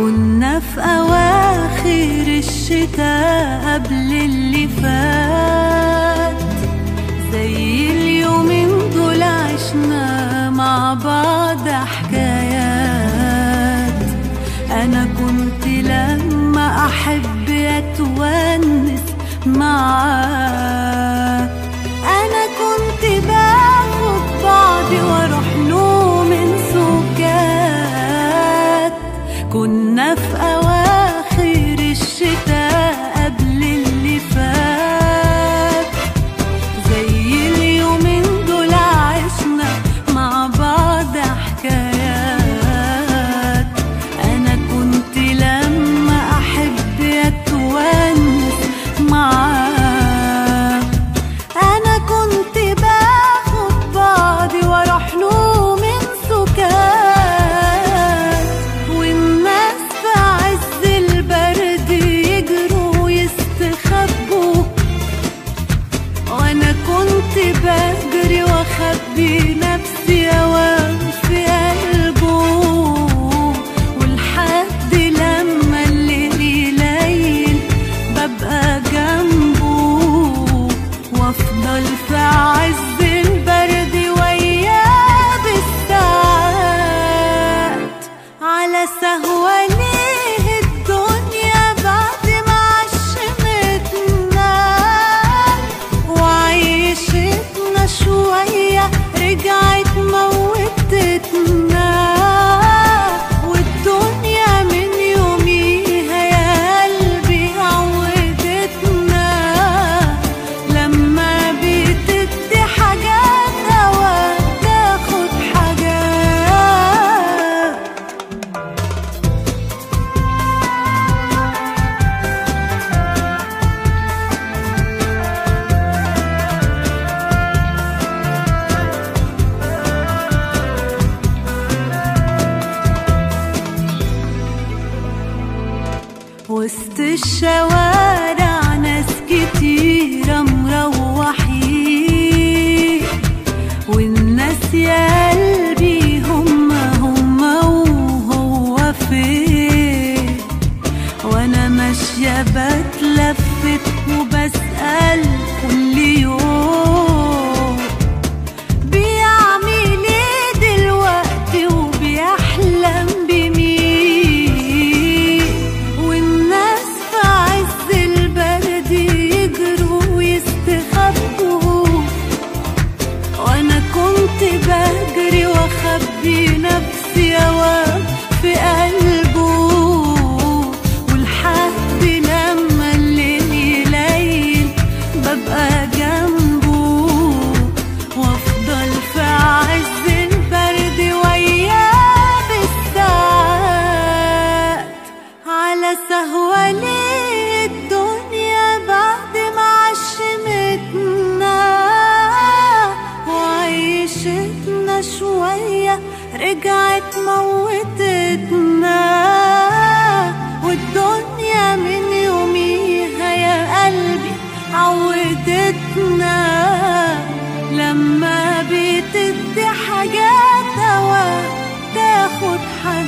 كنا في أواخر الشتاء قبل اللي فات زي اليومين دول عشنا مع بعض حكايات أنا كنت لما أحب أتونس معاك أنا كنت باخد بعضي وأروح له من سكات كنا في أواخر الشتاء قبل اللي فات زي اليومين دول عشنا مع بعض حكايات أنا كنت لما أحب أتونس معاك أنا كنت باخد بعضي وأروح له من سكات والناس في عز البرد يجروا ويستخبوا وانا كنت بجري واخبي نفسي اوام في قلبه ولحد لما الليل يليل ببقى جنبه وافضل في عز البرد وياه بالساعات على سهوة ليه الدنيا بعد ما عشمتنا وعيشتنا شوية رجعت موتتنا والدنيا من يوميها يا قلبي عودتنا لما بتدي حاجات أوقات تاخد حاجات وسط الشوارع ناس كتيرة مروحين والناس يا قلبي هم هم وهو فين وانا ماشية بتلفت وبسأل كل يوم بيعمل ايه دلوقتي وبيحلم بمين والناس في عز البرد يجروا ويستخبوا وانا كنت بجري واخبي نفسي اوام في قلبه ولحد لما الليل يليل ببقى جنبه وافضل في عز البرد وياه بالساعات على سهوة ليه الدنيا بعد ما عشمتنا وعيشتنا شوية رجعت موتتنا والدنيا من يوميها يا قلبي عودتنا لما بتدي حاجات أوقات تاخد حاجات